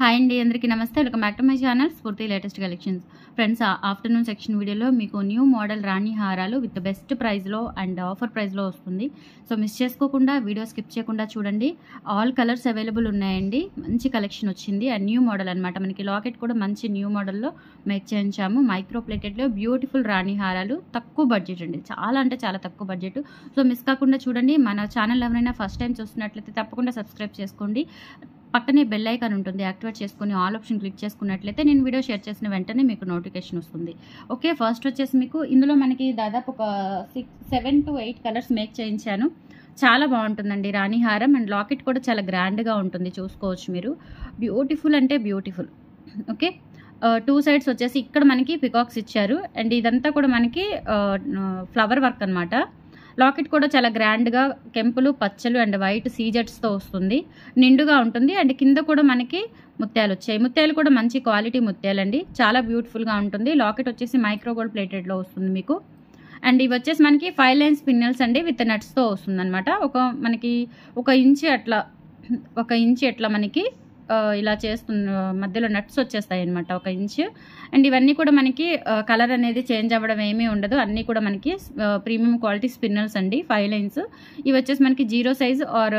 hi అండి అందరికీ నమస్తే welcome back to my channel Spoorthi latest collections friends afternoon section వీడియోలో మీకు న్యూ మోడల్ రాణి హారాలు విత్ బెస్ట్ ప్రైస్లో అండ్ ఆఫర్ ప్రైస్లో వస్తుంది సో మిస్ చేసుకోకుండా వీడియో స్కిప్ చేయకుండా చూడండి ఆల్ కలర్స్ అవైలబుల్ ఉన్నాయండి మంచి కలెక్షన్ వచ్చింది అండ్ న్యూ మోడల్ అనమాట మనకి లాకెట్ కూడా మంచి న్యూ మోడల్లో మేక్ చేయించాము మైక్రో ప్లేటెడ్లో బ్యూటిఫుల్ రాణి హారాలు తక్కువ బడ్జెట్ అండి చాలా అంటే చాలా తక్కువ బడ్జెట్ సో మిస్ కాకుండా చూడండి మన ఛానల్ ఎవరైనా ఫస్ట్ టైం చూస్తున్నట్లయితే తప్పకుండా సబ్స్క్రైబ్ చేసుకోండి పక్కనే బెల్ ఐకాన్ ఉంటుంది యాక్టివేట్ చేసుకుని ఆల్ ఆప్షన్ క్లిక్ చేసుకున్నట్లయితే నేను వీడియో షేర్ చేసిన వెంటనే మీకు నోటిఫికేషన్ వస్తుంది ఓకే ఫస్ట్ వచ్చేసి మీకు ఇందులో మనకి దాదాపు ఒక six seven to eight colours make చేయించాను చాలా బాగుంటుందండి రాణి హారం అండ్ లాకెట్ కూడా చాలా గ్రాండ్గా ఉంటుంది చూసుకోవచ్చు మీరు బ్యూటిఫుల్ అంటే బ్యూటిఫుల్ ఓకే టూ సైడ్స్ వచ్చేసి ఇక్కడ మనకి పికాక్స్ ఇచ్చారు అండ్ ఇదంతా కూడా మనకి ఫ్లవర్ వర్క్ అనమాట లాకెట్ కూడా చాలా గ్రాండ్గా కెంపులు పచ్చలు అండ్ వైట్ సీజెట్స్తో వస్తుంది నిండుగా ఉంటుంది అండ్ కింద కూడా మనకి ముత్యాలు వచ్చాయి ముత్యాలు కూడా మంచి క్వాలిటీ ముత్యాలండి చాలా బ్యూటిఫుల్గా ఉంటుంది లాకెట్ వచ్చేసి మైక్రో గోల్డ్ ప్లేటెడ్లో వస్తుంది మీకు అండ్ ఇవి వచ్చేసి మనకి ఫైవ్ లైన్ స్పిన్నల్స్ అండి విత్ నట్స్తో వస్తుంది అనమాట ఒక మనకి ఒక ఇంచి అట్లా ఒక ఇంచి అట్లా మనకి ఇలా చేస్తున్న మధ్యలో నట్స్ వచ్చేస్తాయి అనమాట ఒక ఇంచ్ అండ్ ఇవన్నీ కూడా మనకి కలర్ అనేది చేంజ్ అవ్వడం ఏమీ ఉండదు అన్నీ కూడా మనకి ప్రీమియం క్వాలిటీ స్పిన్నల్స్ అండి ఫైవ్ లైన్స్ ఇవి వచ్చేసి మనకి zero size or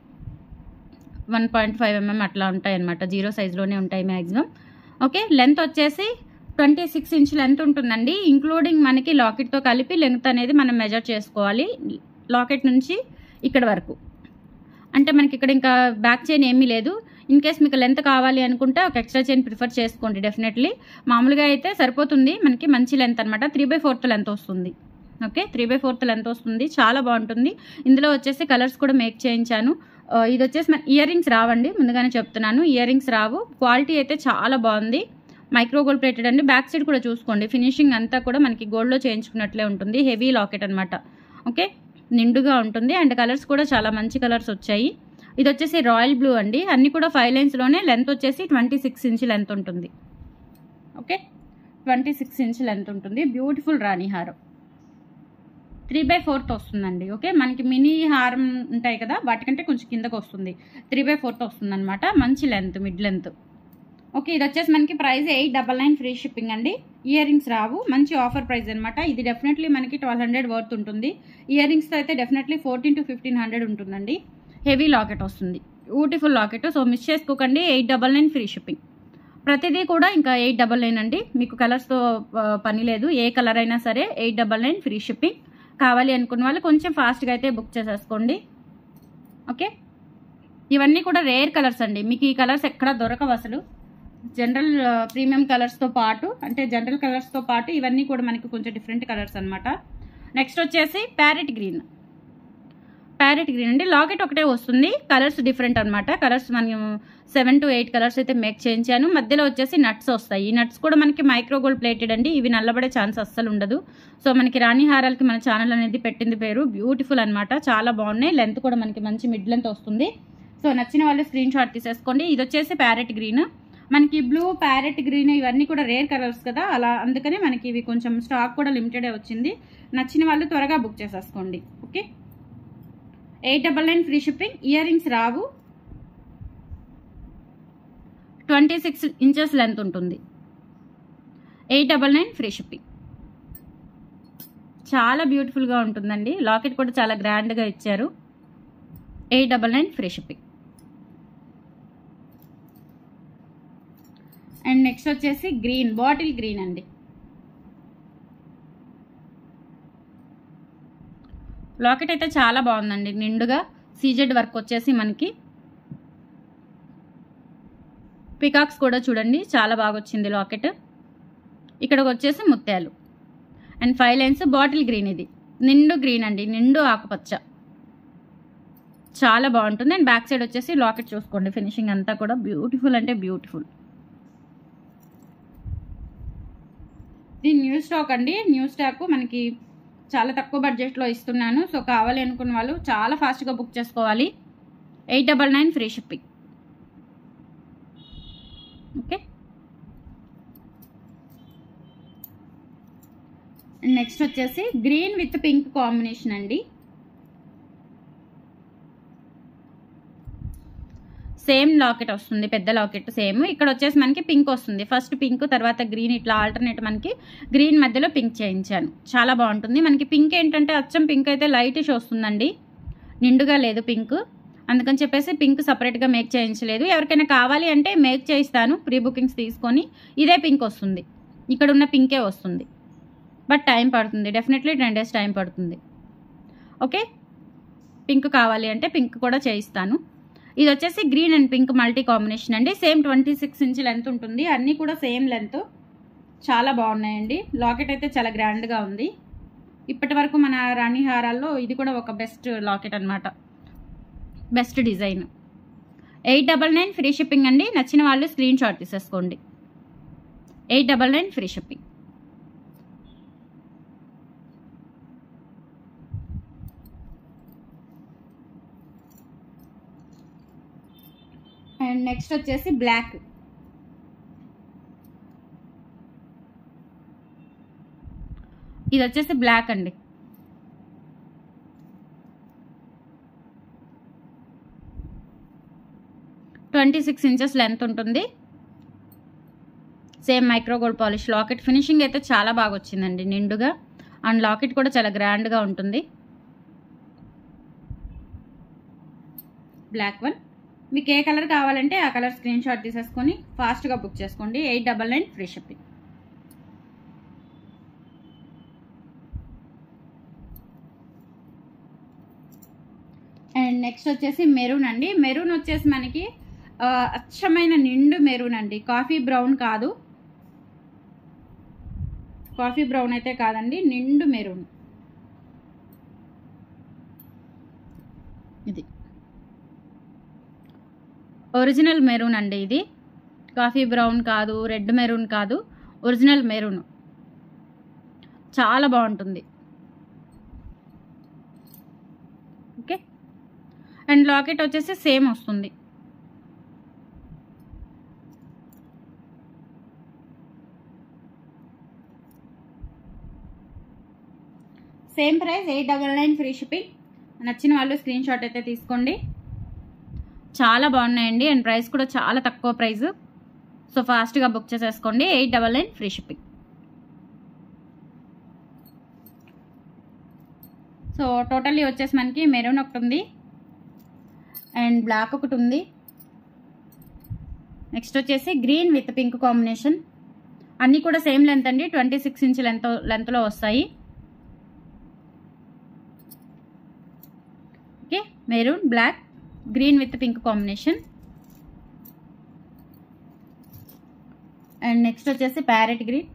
one point five mm అట్లా ఉంటాయి అనమాట జీరో సైజ్లోనే ఉంటాయి మ్యాక్సిమం ఓకే లెంత్ వచ్చేసి ట్వంటీ సిక్స్ ఇంచ్ లెంత్ ఉంటుందండి ఇంక్లూడింగ్ మనకి లాకెట్తో కలిపి లెంత్ అనేది మనం మెజర్ చేసుకోవాలి లాకెట్ నుంచి ఇక్కడ వరకు అంటే మనకి ఇక్కడ ఇంకా బ్యాక్ చైన్ ఏమీ లేదు ఇన్ కేస్ మీకు లెంత్ కావాలి అనుకుంటే ఒక ఎక్స్ట్రా చైన్ ప్రిఫర్ చేసుకోండి డెఫినెట్లీ మామూలుగా అయితే సరిపోతుంది మనకి మంచి లెంత్ అనమాట త్రీ బై ఫోర్త్ లెంత్ వస్తుంది okay three by fourth length వస్తుంది చాలా బాగుంటుంది ఇందులో వచ్చేసి కలర్స్ కూడా మేక్ చేయించాను ఇది వచ్చేసి మన ఇయర్ రింగ్స్ రావండి ముందుగానే చెప్తున్నాను ఇయర్ రింగ్స్ రావు క్వాలిటీ అయితే చాలా బాగుంది మైక్రో గోల్డ్ ప్లేటెడ్ అండి బ్యాక్ సైడ్ కూడా చూసుకోండి ఫినిషింగ్ అంతా కూడా మనకి గోల్డ్లో చేయించుకున్నట్లే ఉంటుంది హెవీ లాకెట్ అనమాట ఓకే నిండుగా ఉంటుంది అండ్ కలర్స్ కూడా చాలా మంచి కలర్స్ వచ్చాయి ఇది వచ్చేసి రాయల్ బ్లూ అండి అన్ని కూడా ఫైవ్ లైన్స్లోనే లెంత్ వచ్చేసి ట్వంటీ సిక్స్ ఇంచ్ లెంత్ ఉంటుంది okay twenty six inch length ఉంటుంది బ్యూటిఫుల్ రాణి హారం త్రీ బై ఫోర్త్ వస్తుందండి ఓకే మనకి మినీ హారం ఉంటాయి కదా వాటికంటే కొంచెం కిందకు వస్తుంది త్రీ బై ఫోర్త్ వస్తుంది అనమాట మంచి లెంత్ మిడ్ లెంత్ ఓకే ఇది వచ్చేసి మనకి price eight double nine free shipping అండి ఇయర్ రింగ్స్ రావు మంచి ఆఫర్ ప్రైస్ అనమాట ఇది డెఫినెట్లీ మనకి ట్వెల్వ్ హండ్రెడ్ వర్త్ ఉంటుంది ఇయర్ రింగ్స్తో అయితే definitely fourteen to fifteen hundred ఉంటుందండి హెవీ లాకెట్ వస్తుంది బ్యూటిఫుల్ లాకెట్ సో మిస్ చేసుకోకండి eight double nine free shipping ప్రతిదీ కూడా ఇంకా ఎయిట్ డబల్ నైన్ అండి మీకు కలర్స్తో పని లేదు ఏ కలర్ అయినా సరే eight double nine free shipping కావాలి అనుకున్న వాళ్ళు కొంచెం ఫాస్ట్గా అయితే బుక్ చేసేసుకోండి ఓకే ఇవన్నీ కూడా రేర్ కలర్స్ అండి మీకు ఈ కలర్స్ ఎక్కడ దొరకవు అసలు జనరల్ ప్రీమియం కలర్స్తో పాటు అంటే జనరల్ కలర్స్తో పాటు ఇవన్నీ కూడా మనకి కొంచెం డిఫరెంట్ కలర్స్ అనమాట నెక్స్ట్ వచ్చేసి ప్యారెట్ గ్రీన్ ప్యారెట్ గ్రీన్ అండి లాకెట్ ఒకటే వస్తుంది కలర్స్ డిఫరెంట్ అనమాట కలర్స్ మనం సెవెన్ టు ఎయిట్ కలర్స్ అయితే మేక్ చేయించాను మధ్యలో వచ్చేసి నట్స్ వస్తాయి ఈ నట్స్ కూడా మనకి మైక్రో గోల్డ్ ప్లేటెడ్ అండి ఇవి నల్లబడే ఛాన్స్ అస్సలు ఉండదు సో మనకి రాణి హారాలకి మన ఛానల్ అనేది పెట్టింది పేరు బ్యూటిఫుల్ అనమాట చాలా బాగున్నాయి లెంత్ కూడా మనకి మంచి మిడ్ లెంత్ వస్తుంది సో నచ్చిన వాళ్ళు స్క్రీన్ షాట్ తీసేసుకోండి ఇది వచ్చేసి ప్యారెట్ గ్రీన్ మనకి బ్లూ ప్యారెట్ గ్రీన్ ఇవన్నీ కూడా రేర్ కలర్స్ కదా అలా అందుకనే మనకి ఇవి కొంచెం స్టాక్ కూడా లిమిటెడే వచ్చింది నచ్చిన వాళ్ళు త్వరగా బుక్ చేసేసుకోండి okay eight double nine free shipping earrings రావు ట్వంటీ సిక్స్ ఇంచెస్ లెంత్ ఉంటుంది eight double nine free shipping చాలా బ్యూటిఫుల్గా ఉంటుందండి లాకెట్ కూడా చాలా గ్రాండ్గా ఇచ్చారు eight double nine free shipping and next వచ్చేసి గ్రీన్ బాటిల్ గ్రీన్ అండి లాకెట్ అయితే చాలా బాగుందండి నిండుగా సీజెడ్ వర్క్ వచ్చేసి మనకి పికాక్స్ కూడా చూడండి చాలా బాగా వచ్చింది లాకెట్ ఇక్కడికి వచ్చేసి ముత్యాలు and five lines bottle green ఇది నిండు గ్రీన్ అండి నిండు ఆకుపచ్చ చాలా బాగుంటుంది అండ్ బ్యాక్ సైడ్ వచ్చేసి లాకెట్ చూసుకోండి ఫినిషింగ్ అంతా కూడా బ్యూటిఫుల్ అంటే బ్యూటిఫుల్ ఇది న్యూ స్టాక్ అండి న్యూ స్టాక్ మనకి చాలా తక్కువ బడ్జెట్లో ఇస్తున్నాను సో కావాలి అనుకున్న వాళ్ళు చాలా ఫాస్ట్గా బుక్ చేసుకోవాలి eight double nine free shipping okay next వచ్చేసి గ్రీన్ విత్ పింక్ కాంబినేషన్ అండి సేమ్ లాకెట్ వస్తుంది పెద్ద లాకెట్ సేమ్ ఇక్కడ వచ్చేసి మనకి పింక్ వస్తుంది ఫస్ట్ పింక్ తర్వాత గ్రీన్ ఇట్లా ఆల్టర్నేట్ మనకి గ్రీన్ మధ్యలో పింక్ చేయించాను చాలా బాగుంటుంది మనకి పింక్ ఏంటంటే అచ్చం పింక్ అయితే లైటిష్ వస్తుందండి నిండుగా లేదు పింక్ అందుకని చెప్పేసి పింక్ సపరేట్గా మేక్ చేయించలేదు ఎవరికైనా కావాలి అంటే మేక్ చేయిస్తాను ప్రీ బుకింగ్స్ తీసుకొని ఇదే పింక్ వస్తుంది ఇక్కడ ఉన్న పింకే వస్తుంది బట్ టైం పడుతుంది డెఫినెట్లీ టెన్ డేస్ టైం పడుతుంది ఓకే పింక్ కావాలి అంటే పింక్ కూడా చేయిస్తాను ఇది వచ్చేసి green and pink multi combination అండి same twenty six inch length ఉంటుంది అన్నీ కూడా సేమ్ లెంత్ చాలా బాగున్నాయండి లాకెట్ అయితే చాలా గ్రాండ్గా ఉంది ఇప్పటి వరకు మన రాణి హారాల్లో ఇది కూడా ఒక బెస్ట్ లాకెట్ అనమాట best design eight double nine free shipping అండి నచ్చిన వాళ్ళు స్క్రీన్ షాట్ తీసేసుకోండి eight double nine free shipping and next వచ్చేసి బ్లాక్ ఇది వచ్చేసి బ్లాక్ అండి ట్వంటీ సిక్స్ ఇంచెస్ లెంత్ ఉంటుంది same micro gold polish locket finishing అయితే చాలా బాగా వచ్చిందండి నిండుగా అండ్ లాకెట్ కూడా చాలా గ్రాండ్గా ఉంటుంది బ్లాక్ వన్ మీకు ఏ కలర్ కావాలంటే ఆ కలర్ స్క్రీన్ షాట్ తీసేసుకొని ఫాస్ట్గా బుక్ చేసుకోండి eight double nine free shipping and next వచ్చేసి మెరూన్ అండి మెరూన్ వచ్చేసి మనకి ఆ, అచ్చమైన నిండు మెరూన్ అండి కాఫీ బ్రౌన్ కాదు కాఫీ బ్రౌన్ అయితే కాదండి నిండు మెరూన్ ఇది ఒరిజినల్ మెరూన్ అండి ఇది కాఫీ బ్రౌన్ కాదు రెడ్ మెరూన్ కాదు ఒరిజినల్ మెరూన్ చాలా బాగుంటుంది ఓకే అండ్ లాకెట్ వచ్చేసి సేమ్ వస్తుంది same price eight double nine free shipping నచ్చిన వాళ్ళు స్క్రీన్ షాట్ అయితే తీసుకోండి చాలా బాగున్నాయండి అండ్ ప్రైస్ కూడా చాలా తక్కువ ప్రైస్ సో ఫాస్ట్గా బుక్ చేసేసుకోండి eight double nine free shipping so totally వచ్చేసి మనకి మెరూన్ ఒకటి ఉంది అండ్ బ్లాక్ ఒకటి ఉంది నెక్స్ట్ వచ్చేసి గ్రీన్ విత్ పింక్ కాంబినేషన్ అన్నీ కూడా సేమ్ లెంత్ అండి ట్వంటీ సిక్స్ ఇంచ్ లెంత్ లెంత్లో వస్తాయి okay maroon black green with pink combination and next వచ్చేసి ప్యారెట్ గ్రీన్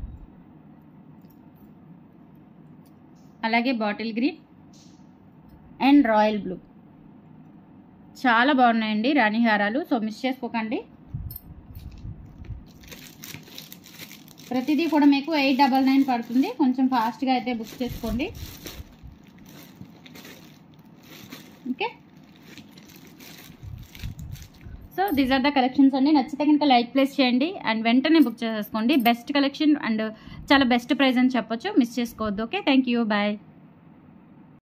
అలాగే bottle green and royal blue చాలా బాగున్నాయండి రాణి హారాలు సో మిస్ చేసుకోకండి ప్రతిదీ కూడా మీకు ఎయిట్ డబల్ నైన్ పడుతుంది కొంచెం ఫాస్ట్గా అయితే బుక్ చేసుకోండి okay so these are the collections అండి నచ్చితే కనుక లైక్ ప్లేస్ చేయండి అండ్ వెంటనే బుక్ చేసేసుకోండి బెస్ట్ కలెక్షన్ అండ్ చాలా బెస్ట్ ప్రైస్ అని చెప్పొచ్చు మిస్ చేసుకోవద్దు ఓకే థ్యాంక్ యూ బాయ్